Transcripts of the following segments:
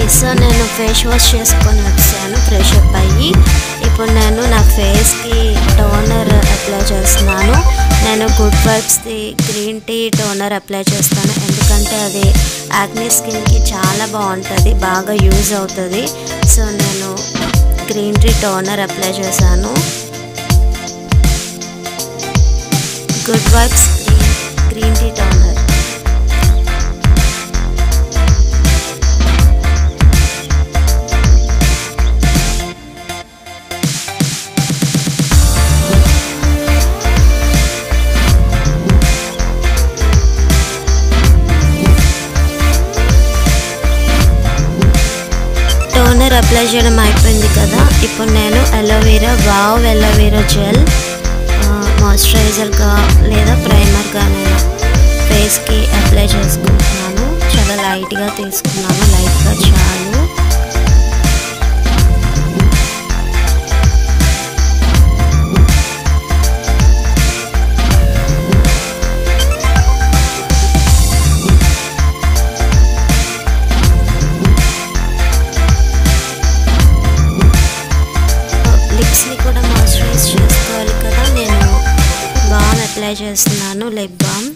so నేను face wash చేసుకొని వచ్చాను ఫ్రెష్ అప్ అయ్యి ఇప్పుడు నేను నా ఫేస్కి టోనర్ అప్లై చేస్తున్నాను నేను గుడ్ వైబ్స్ది గ్రీన్ టీ టోనర్ అప్లై చేస్తాను ఎందుకంటే అది యాక్నీ స్కిన్కి చాలా బాగుంటుంది బాగా యూజ్ అవుతుంది సో నేను గ్రీన్ టీ టోనర్ అప్లై చేశాను good vibes green green tea toner toner apply చేయడం అయిపోయింది కదా ఇప్పుడు నేను అలోవెరా వావ్ అలోవెరా జెల్ మాయిశ్చరైజర్గా లేదా ప్రైమర్గా నేను ఫేస్కి అప్లై చేసుకుంటున్నాను చాలా లైట్గా తీసుకున్నాను లైట్గా చాలు లిప్స్ని కూడా మాయిశ్చరైజ్ చేసుకోవాలి కదా నేను బామ్ అప్లై చేస్తున్నాను లిప్ బామ్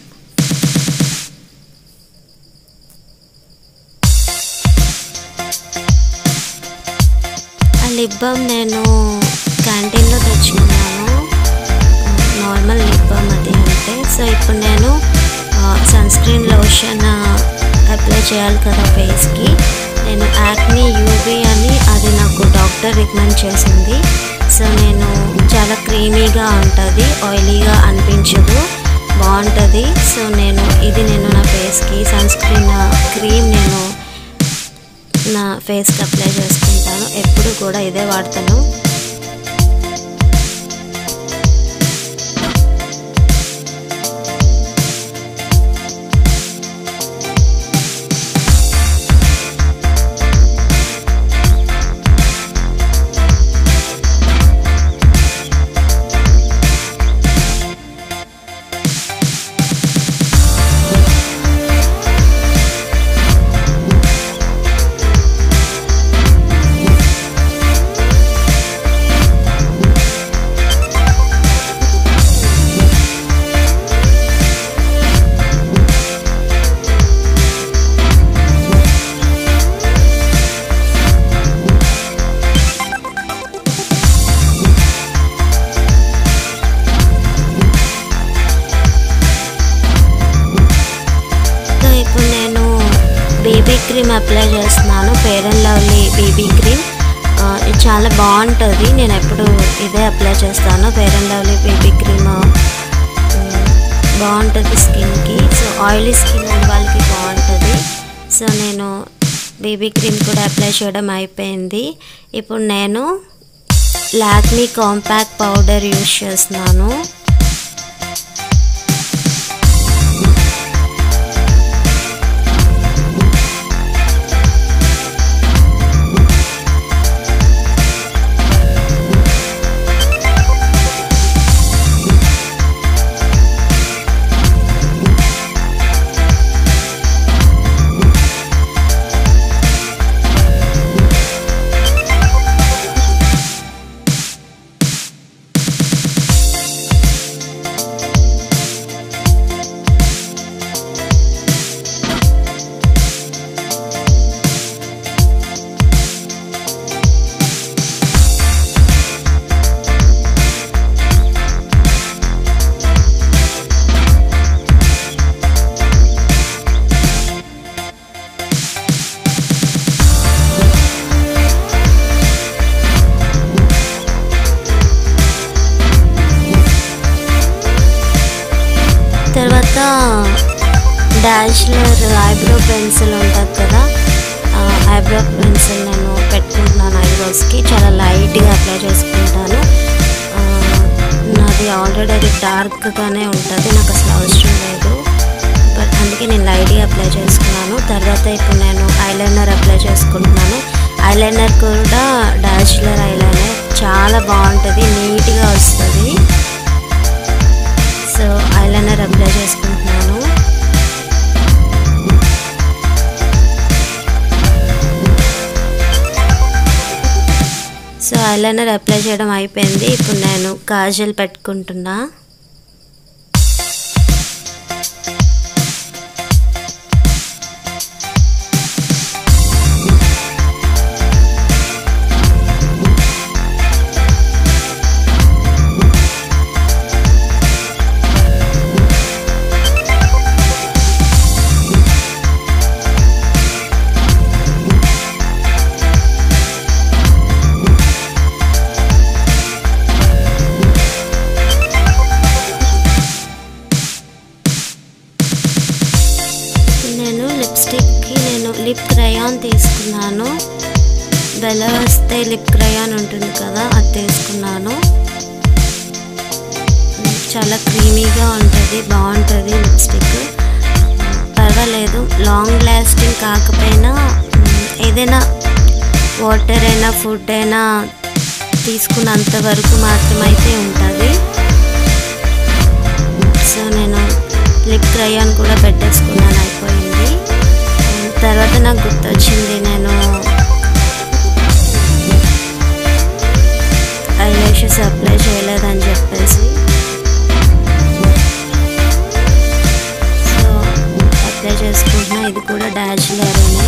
ఆ లిప్ బామ్ నేను క్యాంటీన్లో తెచ్చుకున్నాను నార్మల్ లిప్ బామ్ అది అంటే సో ఇప్పుడు నేను సన్ స్క్రీన్ లోషన్ అప్లై చేయాలి కదా ఫేస్కి నేను యాక్నీ యూబీ అని అది నాకు డాక్టర్ రికమెండ్ చేసింది సో నేను చాలా క్రీమీగా ఉంటుంది ఆయిలీగా అనిపించదు బాగుంటుంది సో నేను ఇది నేను నా ఫేస్కి సన్ స్క్రీన్ క్రీమ్ నేను నా ఫేస్కి అప్లై చేసుకుంటాను ఎప్పుడు కూడా ఇదే వాడతాను సో ఇప్పుడు నేను బేబీ క్రీమ్ అప్లై చేస్తున్నాను Fair and Lovely baby cream ఆ, ఇది చాలా బాగుంటుంది నేను ఎప్పుడు ఇదే అప్లై చేస్తాను Fair and Lovely baby cream బాగుంటుంది స్కిన్కి సో ఆయిలీ స్కిన్ ఉన్న వాళ్ళకి బాగుంటుంది సో నేను బేబీ క్రీమ్ కూడా అప్లై చేయడం అయిపోయింది ఇప్పుడు నేను లాక్మీ కాంపాక్ట్ పౌడర్ యూస్ చేస్తున్నాను తర్వాత డాష్లర్ ఐబ్రో పెన్సిల్ ఉంటుంది కదా ఐబ్రో పెన్సిల్ నేను పెట్టుకుంటున్నాను ఐబ్రోస్కి చాలా లైట్గా అప్లై చేసుకుంటాను ఆ, నాది ఆల్రెడీ అది డార్క్గానే ఉంటుంది నాకు అసలు అవసరం లేదు బట్ అందుకే నేను లైట్గా అప్లై చేసుకున్నాను తర్వాత ఇప్పుడు నేను ఐలైనర్ అప్లై చేసుకుంటున్నాను ఐలైనర్ కూడా డాష్లర్ ఐలైనర్ చాలా బాగుంటుంది నీట్గా వస్తుంది సో ఐలైనర్ అప్లై చేసుకుంటున్నాను ఐలైనర్ అప్లై చేయడం అయిపోయింది ఇప్పుడు నేను కాజల్ పెట్టుకుంటున్నా నేను లిప్స్టిక్కి నేను లిప్ క్రయాన్ తీసుకున్నాను బెల వస్తే లిప్ క్రయాన్ ఉంటుంది కదా అది తీసుకున్నాను చాలా క్రీమీగా ఉంటుంది బాగుంటుంది లిప్స్టిక్ పర్వాలేదు లాంగ్ లాస్టింగ్ కాకపోయినా మ్, ఏదైనా వాటర్ అయినా ఫుడ్ అయినా తీసుకున్నంత వరకు మాత్రమైతే ఉంటుంది సో నేను లిప్ క్రయాన్ కూడా పెట్టేసుకున్నాను అయిపోయింది తర్వాత నాకు గుర్తొచ్చింది నేను ఐలాషెస్ అప్లై చేయలేదని చెప్పేసి సో అప్లై చేసుకుంటున్నా ఇది కూడా డాచ్లరేనే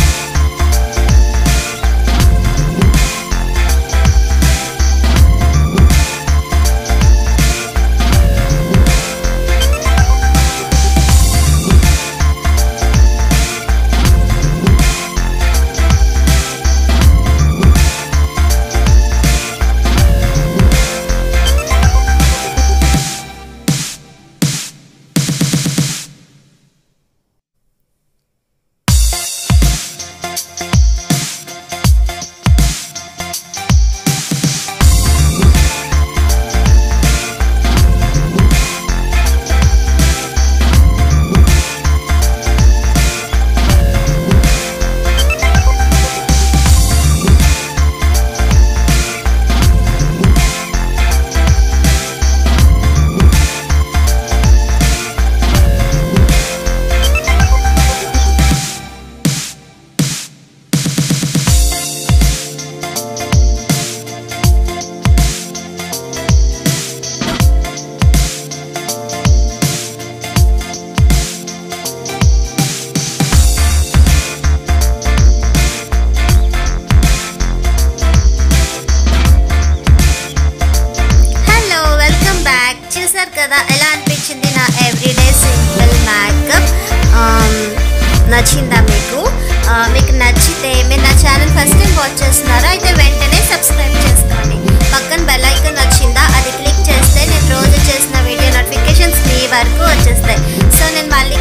హలో వెల్కమ్ బ్యాక్ చూసారు కదా ఎలా అనిపించింది నా ఎవ్రీడే సింపుల్ మేకప్ నచ్చిందా మీకు ఆ, మీకు నచ్చితే మీరు నా ఛానల్ ఫస్ట్ టైం వాచ్ చేస్తున్నారా అయితే వెంటనే సబ్స్క్రైబ్ చేసుకోండి పక్కన బెల్ ఐకాన్ వచ్చిందా అది క్లిక్ చేస్తే నేను రోజు చేసిన వీడియో నోటిఫికేషన్స్ మీ వరకు వచ్చేస్తాయి సో నేను మళ్ళీ